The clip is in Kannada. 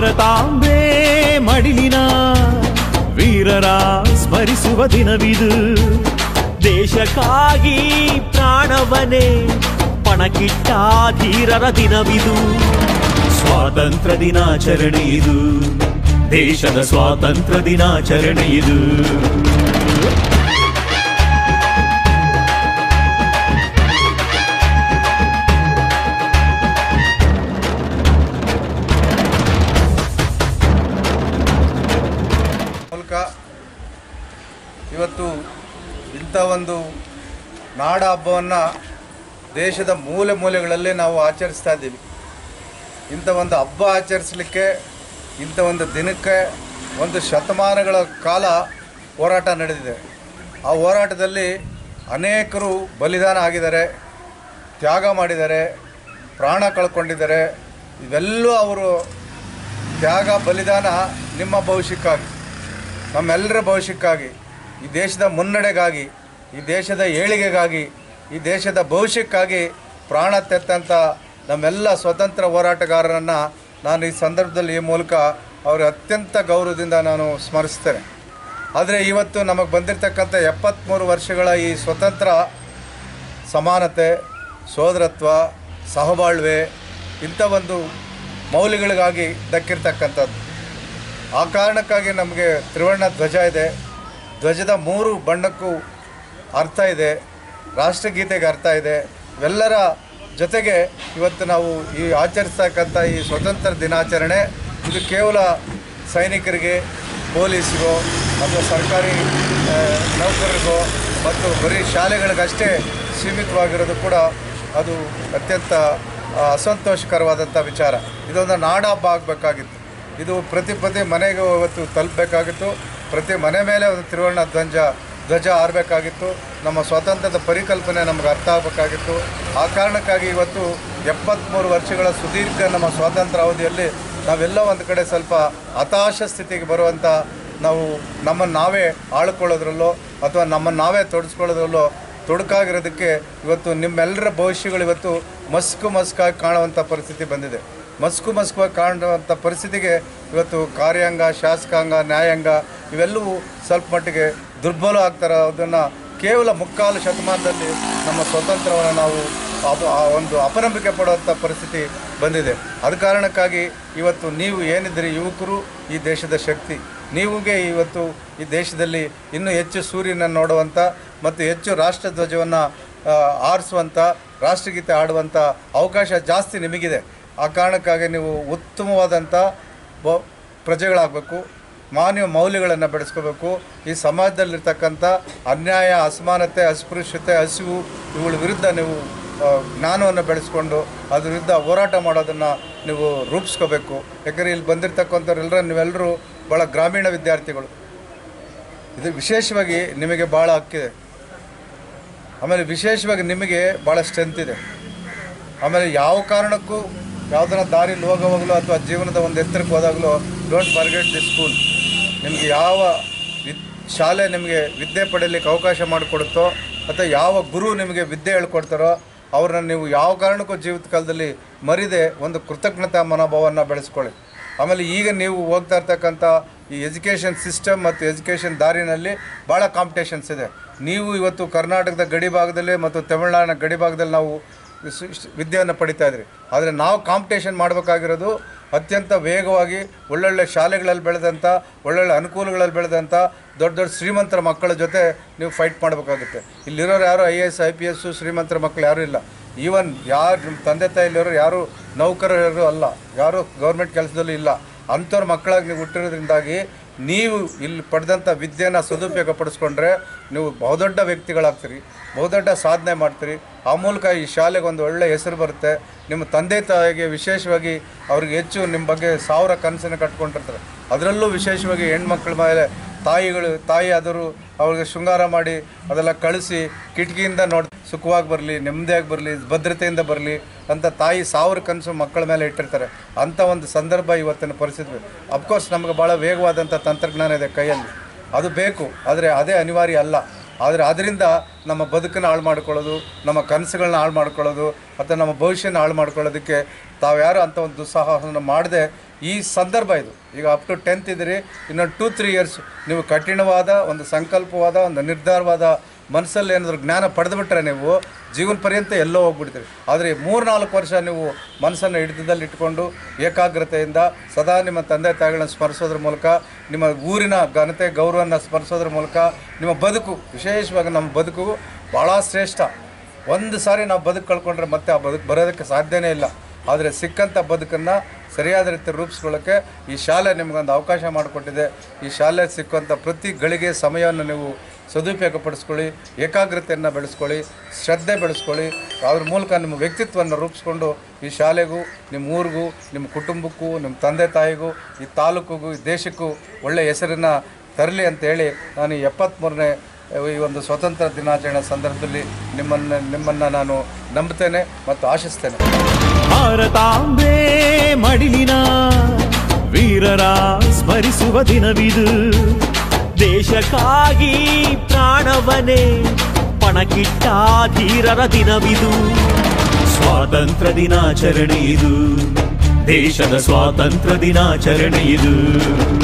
ಭಾರತಾಂಬೆ ಮಡಿಲಿನ ವೀರರ ಸ್ಮರಿಸುವ ದಿನವಿದು ದೇಶಕ್ಕಾಗಿ ಪ್ರಾಣವನೇ ಪಣಕ್ಕಿಟ್ಟ ಧೀರರ ದಿನವಿದು ಸ್ವಾತಂತ್ರ್ಯ ದಿನಾಚರಣೆ ಇದು ದೇಶದ ಸ್ವಾತಂತ್ರ್ಯ ದಿನಾಚರಣೆ ಇದು ಮೂಲಕ ಇವತ್ತು ಇಂಥ ಒಂದು ನಾಡ ಹಬ್ಬವನ್ನು ದೇಶದ ಮೂಲೆ ಮೂಲೆಗಳಲ್ಲಿ ನಾವು ಆಚರಿಸ್ತಾ ಇದ್ದೀವಿ ಇಂಥ ಒಂದು ಹಬ್ಬ ಆಚರಿಸಲಿಕ್ಕೆ ಇಂಥ ಒಂದು ದಿನಕ್ಕೆ ಒಂದು ಶತಮಾನಗಳ ಕಾಲ ಹೋರಾಟ ನಡೆದಿದೆ ಆ ಹೋರಾಟದಲ್ಲಿ ಅನೇಕರು ಬಲಿದಾನ ಆಗಿದ್ದಾರೆ ತ್ಯಾಗ ಮಾಡಿದ್ದಾರೆ ಪ್ರಾಣ ಕಳ್ಕೊಂಡಿದ್ದಾರೆ ಇವೆಲ್ಲೂ ಅವರು ತ್ಯಾಗ ಬಲಿದಾನ ನಿಮ್ಮ ಭವಿಷ್ಯಕ್ಕಾಗಿ ನಮ್ಮೆಲ್ಲರ ಭವಿಷ್ಯಕ್ಕಾಗಿ ಈ ದೇಶದ ಮುನ್ನಡೆಗಾಗಿ ಈ ದೇಶದ ಏಳಿಗೆಗಾಗಿ ಈ ದೇಶದ ಭವಿಷ್ಯಕ್ಕಾಗಿ ಪ್ರಾಣ ತೆತ್ತಂಥ ನಮ್ಮೆಲ್ಲ ಸ್ವತಂತ್ರ ಹೋರಾಟಗಾರರನ್ನು ನಾನು ಈ ಸಂದರ್ಭದಲ್ಲಿ ಈ ಮೂಲಕ ಅವರ ಅತ್ಯಂತ ಗೌರವದಿಂದ ನಾನು ಸ್ಮರಿಸ್ತೇನೆ ಆದರೆ ಇವತ್ತು ನಮಗೆ ಬಂದಿರತಕ್ಕಂಥ ಎಪ್ಪತ್ತ್ಮೂರು ವರ್ಷಗಳ ಈ ಸ್ವತಂತ್ರ ಸಮಾನತೆ ಸೋದರತ್ವ ಸಹಬಾಳ್ವೆ ಇಂಥ ಒಂದು ಮೌಲ್ಯಗಳಿಗಾಗಿ ದಕ್ಕಿರ್ತಕ್ಕಂಥದ್ದು ಆ ಕಾರಣಕ್ಕಾಗಿ ನಮಗೆ ತ್ರಿವರ್ಣ ಧ್ವಜ ಇದೆ ಧ್ವಜದ ಮೂರು ಬಣ್ಣಕ್ಕೂ ಅರ್ಥ ಇದೆ ರಾಷ್ಟ್ರಗೀತೆಗೆ ಅರ್ಥ ಇದೆ ಇವೆಲ್ಲರ ಜೊತೆಗೆ ಇವತ್ತು ನಾವು ಈ ಆಚರಿಸ್ತಕ್ಕಂಥ ಈ ಸ್ವತಂತ್ರ ದಿನಾಚರಣೆ ಇದು ಕೇವಲ ಸೈನಿಕರಿಗೆ ಪೊಲೀಸ್ಗೋ ಅಥವಾ ಸರ್ಕಾರಿ ಆ, ನೌಕರರಿಗೋ ಮತ್ತು ಬರೀ ಶಾಲೆಗಳಿಗಷ್ಟೇ ಸೀಮಿತವಾಗಿರೋದು ಕೂಡ ಅದು ಅತ್ಯಂತ ಆ, ಅಸಂತೋಷಕರವಾದಂಥ ವಿಚಾರ ಇದೊಂದು ನಾಡ ಹಬ್ಬ ಆಗಬೇಕಾಗಿತ್ತು ಇದು ಪ್ರತಿ ಪ್ರತಿ ಮನೆಗೂ ಇವತ್ತು ತಲುಪಬೇಕಾಗಿತ್ತು ಪ್ರತಿ ಮನೆ ಮೇಲೆ ಒಂದು ತ್ರಿವರ್ಣ ಧ್ವಜ ಧ್ವಜ ಹಾರಬೇಕಾಗಿತ್ತು ನಮ್ಮ ಸ್ವಾತಂತ್ರ್ಯದ ಪರಿಕಲ್ಪನೆ ನಮಗೆ ಅರ್ಥ ಆಗಬೇಕಾಗಿತ್ತು ಆ ಕಾರಣಕ್ಕಾಗಿ ಇವತ್ತು ಎಪ್ಪತ್ತ್ಮೂರು ವರ್ಷಗಳ ಸುದೀರ್ಘ ನಮ್ಮ ಸ್ವಾತಂತ್ರ್ಯ ಅವಧಿಯಲ್ಲಿ ನಾವೆಲ್ಲ ಒಂದು ಕಡೆ ಸ್ವಲ್ಪ ಹತಾಶ ಸ್ಥಿತಿಗೆ ಬರುವಂಥ ನಾವು ನಮ್ಮನ್ನು ನಾವೇ ಆಳ್ಕೊಳ್ಳೋದ್ರಲ್ಲೋ ಅಥವಾ ನಮ್ಮನ್ನು ನಾವೇ ತೊಡಸ್ಕೊಳ್ಳೋದ್ರಲ್ಲೋ ತೊಡಕಾಗಿರೋದಕ್ಕೆ ಇವತ್ತು ನಿಮ್ಮೆಲ್ಲರ ಭವಿಷ್ಯಗಳು ಇವತ್ತು ಮಸ್ಕು ಮಸ್ಕಾಗಿ ಕಾಣುವಂಥ ಪರಿಸ್ಥಿತಿ ಬಂದಿದೆ ಮಸ್ಕು ಮಸ್ಕಾಗಿ ಕಾಣುವಂಥ ಪರಿಸ್ಥಿತಿಗೆ ಇವತ್ತು ಕಾರ್ಯಾಂಗ ಶಾಸಕಾಂಗ ನ್ಯಾಯಾಂಗ ಇವೆಲ್ಲವೂ ಸ್ವಲ್ಪ ಮಟ್ಟಿಗೆ ದುರ್ಬಲ ಆಗ್ತಾರೆ ಅದನ್ನು ಕೇವಲ ಮುಕ್ಕಾಲು ಶತಮಾನದಲ್ಲಿ ನಮ್ಮ ಸ್ವತಂತ್ರವನ್ನು ನಾವು ಅಪ ಆ ಒಂದು ಅಪನಂಬಿಕೆ ಪಡುವಂಥ ಪರಿಸ್ಥಿತಿ ಬಂದಿದೆ ಅದ ಕಾರಣಕ್ಕಾಗಿ ಇವತ್ತು ನೀವು ಏನಿದ್ದೀರಿ ಯುವಕರು ಈ ದೇಶದ ಶಕ್ತಿ ನೀವುಗೆ ಇವತ್ತು ಈ ದೇಶದಲ್ಲಿ ಇನ್ನೂ ಹೆಚ್ಚು ಸೂರ್ಯನನ್ನು ನೋಡುವಂಥ ಮತ್ತು ಹೆಚ್ಚು ರಾಷ್ಟ್ರಧ್ವಜವನ್ನು ಆರಿಸುವಂಥ ರಾಷ್ಟ್ರಗೀತೆ ಆಡುವಂಥ ಅವಕಾಶ ಜಾಸ್ತಿ ನಿಮಗಿದೆ ಆ ಕಾರಣಕ್ಕಾಗಿ ನೀವು ಉತ್ತಮವಾದಂಥ ಬ ಪ್ರಜೆಗಳಾಗಬೇಕು ಮಾನವ ಮೌಲ್ಯಗಳನ್ನು ಬೆಳೆಸ್ಕೋಬೇಕು ಈ ಸಮಾಜದಲ್ಲಿರ್ತಕ್ಕಂಥ ಅನ್ಯಾಯ ಅಸಮಾನತೆ ಅಸ್ಪೃಶ್ಯತೆ ಹಸಿವು ಇವುಗಳ ವಿರುದ್ಧ ನೀವು ಆ, ಜ್ಞಾನವನ್ನು ಬೆಳೆಸ್ಕೊಂಡು ಅದ್ರ ವಿರುದ್ಧ ಹೋರಾಟ ಮಾಡೋದನ್ನು ನೀವು ರೂಪಿಸ್ಕೋಬೇಕು ಯಾಕಂದರೆ ಇಲ್ಲಿ ಬಂದಿರತಕ್ಕಂಥವ್ರೆಲ್ಲರೂ ನೀವೆಲ್ಲರೂ ಭಾಳ ಗ್ರಾಮೀಣ ವಿದ್ಯಾರ್ಥಿಗಳು ಇದು ವಿಶೇಷವಾಗಿ ನಿಮಗೆ ಭಾಳ ಹಕ್ಕಿದೆ ಆಮೇಲೆ ವಿಶೇಷವಾಗಿ ನಿಮಗೆ ಭಾಳ ಸ್ಟ್ರೆಂತ್ ಇದೆ ಆಮೇಲೆ ಯಾವ ಕಾರಣಕ್ಕೂ ಯಾವುದನ್ನ ದಾರಿಲಿ ಹೋಗೋವಾಗಲೂ ಅಥವಾ ಜೀವನದ ಒಂದು ಎತ್ತರಕ್ಕೆ ಹೋದಾಗಲೂ ಡೋಂಟ್ ಫರ್ಗೆಟ್ ದಿ ಸ್ಕೂಲ್ ನಿಮಗೆ ಯಾವ ವಿದ್ ಶಾಲೆ ನಿಮಗೆ ವಿದ್ಯೆ ಪಡೆಯಲಿಕ್ಕೆ ಅವಕಾಶ ಮಾಡಿಕೊಡುತ್ತೋ ಅಥವಾ ಯಾವ ಗುರು ನಿಮಗೆ ವಿದ್ಯೆ ಹೇಳ್ಕೊಡ್ತಾರೋ ಅವ್ರನ್ನ ನೀವು ಯಾವ ಕಾರಣಕ್ಕೂ ಜೀವಿತ ಕಾಲದಲ್ಲಿ ಮರಿದೆ ಒಂದು ಕೃತಜ್ಞತಾ ಮನೋಭಾವವನ್ನು ಬೆಳೆಸ್ಕೊಳ್ಳಿ ಆಮೇಲೆ ಈಗ ನೀವು ಹೋಗ್ತಾ ಇರ್ತಕ್ಕಂಥ ಈ ಎಜುಕೇಷನ್ ಸಿಸ್ಟಮ್ ಮತ್ತು ಎಜುಕೇಷನ್ ದಾರಿನಲ್ಲಿ ಭಾಳ ಕಾಂಪಿಟೇಷನ್ಸ್ ಇದೆ ನೀವು ಇವತ್ತು ಕರ್ನಾಟಕದ ಗಡಿ ಭಾಗದಲ್ಲಿ ಮತ್ತು ತಮಿಳುನಾಡಿನ ಗಡಿ ಭಾಗದಲ್ಲಿ ನಾವು ಸ್- ಸ್- ವಿದ್ಯೆಯನ್ನು ಪಡಿತಾ ಇದ್ರಿ ಆದರೆ ನಾವು ಕಾಂಪಿಟೇಷನ್ ಮಾಡಬೇಕಾಗಿರೋದು ಅತ್ಯಂತ ವೇಗವಾಗಿ ಒಳ್ಳೊಳ್ಳೆ ಶಾಲೆಗಳಲ್ಲಿ ಬೆಳೆದಂಥ ಒಳ್ಳೊಳ್ಳೆ ಅನುಕೂಲಗಳಲ್ಲಿ ಬೆಳೆದಂಥ ದೊಡ್ಡ ದೊಡ್ಡ ಶ್ರೀಮಂತರ ಮಕ್ಕಳ ಜೊತೆ ನೀವು ಫೈಟ್ ಮಾಡಬೇಕಾಗುತ್ತೆ ಇಲ್ಲಿರೋರು ಯಾರು I A S I P S ಶ್ರೀಮಂತರ ಮಕ್ಕಳು ಯಾರೂ ಇಲ್ಲ ಈವನ್ ಯಾರು ನಿಮ್ಮ ತಂದೆ ತಾಯಿಲಿರೋರು ಯಾರು ನೌಕರರು ಅಲ್ಲ ಯಾರು ಗೌರ್ಮೆಂಟ್ ಕೆಲಸದಲ್ಲೂ ಇಲ್ಲ ಅಂಥವ್ರ ಮಕ್ಕಳಾಗಿ ನೀವು ಹುಟ್ಟಿರೋದ್ರಿಂದಾಗಿ ನೀವು ಇಲ್ಲಿ ಪಡೆದಂಥ ವಿದ್ಯೆನ ಸದುಪಯೋಗ ಪಡಿಸ್ಕೊಂಡ್ರೆ ನೀವು ಬಹುದೊಡ್ಡ ವ್ಯಕ್ತಿಗಳಾಗ್ತೀರಿ ಬಹುದೊಡ್ಡ ಸಾಧನೆ ಮಾಡ್ತೀರಿ ಆ ಮೂಲಕ ಈ ಶಾಲೆಗೆ ಒಂದು ಒಳ್ಳೆ ಹೆಸರು ಬರುತ್ತೆ ನಿಮ್ಮ ತಂದೆ ತಾಯಿಗೆ ವಿಶೇಷವಾಗಿ ಅವ್ರಿಗೆ ಹೆಚ್ಚು ನಿಮ್ಮ ಬಗ್ಗೆ ಸಾವಿರ ಕನಸನ್ನು ಕಟ್ಕೊಂಡಿರ್ತಾರೆ ಅದರಲ್ಲೂ ವಿಶೇಷವಾಗಿ ಹೆಣ್ಮಕ್ಳ ಮೇಲೆ ತಾಯಿಗಳು ತಾಯಿ ಆದರೂ ಅವ್ರಿಗೆ ಶೃಂಗಾರ ಮಾಡಿ ಅದೆಲ್ಲ ಕಳಿಸಿ ಕಿಟಕಿಯಿಂದ ನೋಡಿ ಸುಖವಾಗಿ ಬರಲಿ ನೆಮ್ಮದಿಯಾಗಿ ಬರಲಿ ಭದ್ರತೆಯಿಂದ ಬರಲಿ ಅಂತ ತಾಯಿ ಸಾವಿರ ಕನಸು ಮಕ್ಕಳ ಮೇಲೆ ಇಟ್ಟಿರ್ತಾರೆ ಅಂಥ ಒಂದು ಸಂದರ್ಭ ಇವತ್ತಿನ ಪರಿಸ್ಥಿತಿ ಅಫ್ಕೋರ್ಸ್ ನಮಗೆ ಭಾಳ ವೇಗವಾದಂಥ ತಂತ್ರಜ್ಞಾನ ಇದೆ ಕೈಯಲ್ಲಿ ಅದು ಬೇಕು ಆದರೆ ಅದೇ ಅನಿವಾರ್ಯ ಅಲ್ಲ ಆದರೆ ಅದರಿಂದ ನಮ್ಮ ಬದುಕನ್ನು ಹಾಳು ಮಾಡ್ಕೊಳ್ಳೋದು ನಮ್ಮ ಕನಸುಗಳನ್ನ ಹಾಳು ಮಾಡ್ಕೊಳ್ಳೋದು ಅಥವಾ ನಮ್ಮ ಭವಿಷ್ಯನ ಹಾಳು ಮಾಡ್ಕೊಳ್ಳೋದಕ್ಕೆ ತಾವ್ಯಾರು ಅಂಥ ಒಂದು ದುಸ್ಸಾಹಸವನ್ನು ಮಾಡದೆ ಈ ಸಂದರ್ಭ ಇದು ಈಗ ಅಪ್ ಟು ಟೆಂತ್ ಇದ್ದೀರಿ ಇನ್ನೊಂದು ಟೂ ತ್ರೀ ಇಯರ್ಸ್ ನೀವು ಕಠಿಣವಾದ ಒಂದು ಸಂಕಲ್ಪವಾದ ಒಂದು ನಿರ್ಧಾರವಾದ ಮನಸ್ಸಲ್ಲಿ ಏನಾದರೂ ಜ್ಞಾನ ಪಡೆದುಬಿಟ್ರೆ ನೀವು ಜೀವನ ಪರ್ಯಂತ ಎಲ್ಲೋ ಹೋಗ್ಬಿಡ್ತೀರಿ ಆದರೆ ಮೂರು ನಾಲ್ಕು ವರ್ಷ ನೀವು ಮನಸ್ಸನ್ನು ಹಿಡಿತದಲ್ಲಿ ಇಟ್ಕೊಂಡು ಏಕಾಗ್ರತೆಯಿಂದ ಸದಾ ನಿಮ್ಮ ತಂದೆ ತಾಯಿಗಳನ್ನ ಸ್ಮರಿಸೋದ್ರ ಮೂಲಕ ನಿಮ್ಮ ಊರಿನ ಘನತೆ ಗೌರವನ ಸ್ಮರಿಸೋದ್ರ ಮೂಲಕ ನಿಮ್ಮ ಬದುಕು ವಿಶೇಷವಾಗಿ ನಮ್ಮ ಬದುಕು ಭಾಳ ಶ್ರೇಷ್ಠ ಒಂದು ಸಾರಿ ನಾವು ಬದುಕು ಕಳ್ಕೊಂಡ್ರೆ ಮತ್ತೆ ಆ ಬದುಕು ಬರೋದಕ್ಕೆ ಸಾಧ್ಯನೇ ಇಲ್ಲ ಆದರೆ ಸಿಕ್ಕಂಥ ಬದುಕನ್ನು ಸರಿಯಾದ ರೀತಿ ರೂಪಿಸ್ಕೊಳ್ಳೋಕ್ಕೆ ಈ ಶಾಲೆ ನಿಮಗೊಂದು ಅವಕಾಶ ಮಾಡಿಕೊಟ್ಟಿದೆ ಈ ಶಾಲೆ ಸಿಕ್ಕಂಥ ಪ್ರತಿ ಗಳಿಗೆ ಸಮಯವನ್ನು ನೀವು ಸದುಪಯೋಗಪಡಿಸ್ಕೊಳ್ಳಿ ಏಕಾಗ್ರತೆಯನ್ನು ಬೆಳೆಸ್ಕೊಳ್ಳಿ ಶ್ರದ್ಧೆ ಬೆಳೆಸ್ಕೊಳ್ಳಿ ಅದ್ರ ಮೂಲಕ ನಿಮ್ಮ ವ್ಯಕ್ತಿತ್ವವನ್ನು ರೂಪಿಸ್ಕೊಂಡು ಈ ಶಾಲೆಗೂ ನಿಮ್ಮ ಊರಿಗೂ ನಿಮ್ಮ ಕುಟುಂಬಕ್ಕೂ ನಿಮ್ಮ ತಂದೆ ತಾಯಿಗೂ ಈ ತಾಲೂಕಿಗೂ ಈ ದೇಶಕ್ಕೂ ಒಳ್ಳೆಯ ಹೆಸರನ್ನು ತರಲಿ ಅಂತೇಳಿ ನಾನು ಈ ಎಪ್ಪತ್ತ್ಮೂರನೇ ಈ ಒಂದು ಸ್ವತಂತ್ರ ದಿನಾಚರಣೆ ಸಂದರ್ಭದಲ್ಲಿ ನಿಮ್ಮನ್ನು ನಿಮ್ಮನ್ನು ನಾನು ನಂಬುತ್ತೇನೆ ಮತ್ತು ಆಶಿಸ್ತೇನೆ ಭಾರತಾಂಬೆ ಮಡಿಲಿನ ವೀರರ ಸ್ಮರಿಸುವ ದಿನವಿದು ದೇಶಕ್ಕಾಗಿ ಪ್ರಾಣವನೇ ಪಣಕ್ಕಿಟ್ಟ ಧೀರರ ದಿನವಿದು ಸ್ವಾತಂತ್ರ್ಯ ದಿನಾಚರಣೆ ಇದು ದೇಶದ ಸ್ವಾತಂತ್ರ್ಯ ದಿನಾಚರಣೆ ಇದು